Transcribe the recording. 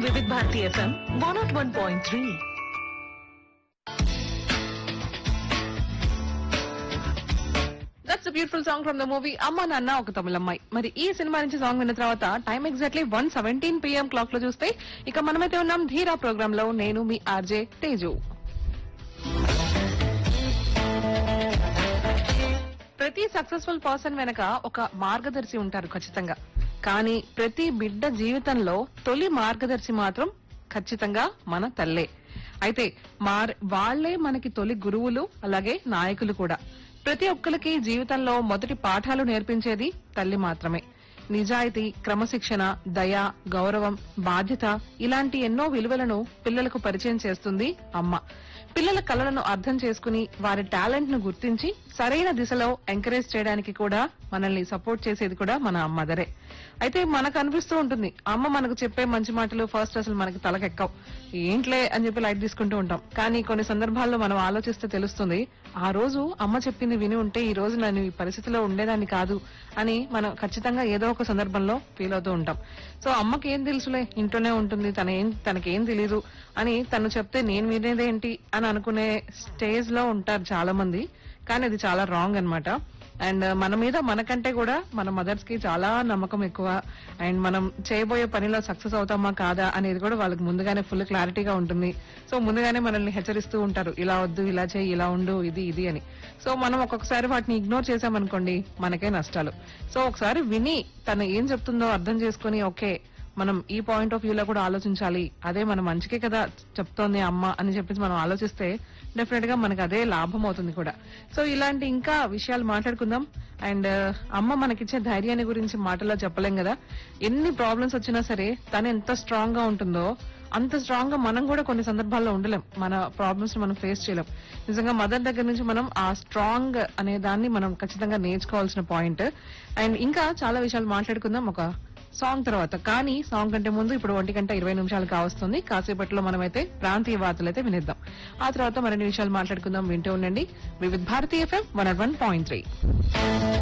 వివిధ Bharati FM one naught one point three that's beautiful song from the movie Amma Nanna ఒక తమిళమ్మాయి మరి ఈ సినిమా నుంచి సాంగ్ విన్న తర్వాత time exactly one seventeen PM clock లో చూస్తే ఇక మనమైతే ఉన్నాం ధీరా ప్రోగ్రామ్ లో నేను మీ ఆర్జే తేజు ప్రతి సక్సెస్ఫుల్ పర్సన్ వెనక ఒక మార్గదర్శి ఉంటారు ఖచ్చితంగా కానీ ప్రతి బిడ్డ జీవితంలో తొలి మార్గదర్శి మాత్రం ఖచ్చితంగా మన తల్లే అయితే మార్ వాళ్లే మనకి తొలి గురువులు అలాగే నాయకులు కూడా ప్రతి ఒక్కరికి జీవితంలో మొదటి పాఠాలు నేర్పించేది తల్లి మాత్రమే నిజాయితీ క్రమశిక్షణ దయ గౌరవం బాధ్యత ఇలాంటి ఎన్నో విలువలను పిల్లలకు పరిచయం చేస్తుంది అమ్మ పిల్లల కళలను అర్థం చేసుకుని వారి టాలెంట్ ను గుర్తించి సరైన దిశలో ఎంకరేజ్ చేయడానికి కూడా మనల్ని సపోర్ట్ చేసేది కూడా మన మదరే అయితే మనకు అనిపిస్తూ ఉంటుంది అమ్మ మనకు చెప్పే మంచి మాటలు ఫస్ట్ అసలు మనకి తలకెక్కవు ఏంట్లే అని చెప్పి లైట్ తీసుకుంటూ ఉంటాం కానీ కొన్ని సందర్భాల్లో మనం ఆలోచిస్తే తెలుస్తుంది ఆ రోజు అమ్మ చెప్పింది విని ఉంటే ఈ రోజు నేను ఈ పరిస్థితిలో ఉండేదాన్ని కాదు అని మనం ఖచ్చితంగా ఏదో ఒక సందర్భంలో ఫీల్ అవుతూ ఉంటాం సో అమ్మకి ఏం తెలుసులే ఇంట్లోనే ఉంటుంది తన ఏం తనకేం తెలీదు అని తను చెప్తే నేను వినేదేంటి అని అనుకునే స్టేజ్ లో ఉంటారు చాలా మంది కానీ అది చాలా రాంగ్ అన్నమాట అండ్ మన మీద మనకంటే కూడా మన మదర్స్ కి చాలా నమ్మకం ఎక్కువ అండ్ మనం చేయబోయే పనిలో సక్సెస్ అవుతామా కాదా అనేది కూడా వాళ్ళకి ముందుగానే ఫుల్ క్లారిటీగా ఉంటుంది సో ముందుగానే మనల్ని హెచ్చరిస్తూ ఉంటారు ఇలా వద్దు ఇలా చేయి ఇలా ఉండు ఇది ఇది అని సో మనం ఒక్కొక్కసారి వాటిని ఇగ్నోర్ చేసామనుకోండి మనకే నష్టాలు సో ఒకసారి విని తను ఏం చెప్తుందో అర్థం చేసుకుని ఓకే మనం ఈ పాయింట్ ఆఫ్ వ్యూ లో కూడా ఆలోచించాలి అదే మన మంచికే కదా చెప్తోంది అమ్మ అని చెప్పేసి మనం ఆలోచిస్తే డెఫినెట్ గా మనకు అదే లాభం అవుతుంది కూడా సో ఇలాంటి ఇంకా విషయాలు మాట్లాడుకుందాం అండ్ అమ్మ మనకిచ్చే ధైర్యాన్ని గురించి మాటల్లో చెప్పలేం కదా ఎన్ని ప్రాబ్లమ్స్ వచ్చినా సరే తను ఎంత స్ట్రాంగ్ గా ఉంటుందో అంత స్ట్రాంగ్ గా మనం కూడా కొన్ని సందర్భాల్లో ఉండలేం మన ప్రాబ్లమ్స్ మనం ఫేస్ చేయలేం నిజంగా మదర్ దగ్గర నుంచి మనం ఆ స్ట్రాంగ్ అనే దాన్ని మనం ఖచ్చితంగా నేర్చుకోవాల్సిన పాయింట్ అండ్ ఇంకా చాలా విషయాలు మాట్లాడుకుందాం ఒక సాంగ్ తర్వాత కానీ సాంగ్ కంటే ముందు ఇప్పుడు ఒంటి గంట ఇరవై నిమిషాలు కావస్తుంది కాసేపట్లో మనమైతే ప్రాంతీయ వార్తలు అయితే వినిద్దాం ఆ తర్వాత మరిన్ని విషయాలు మాట్లాడుకుందాం వింటూ ఉండండి Vividh Bharati FM one one point three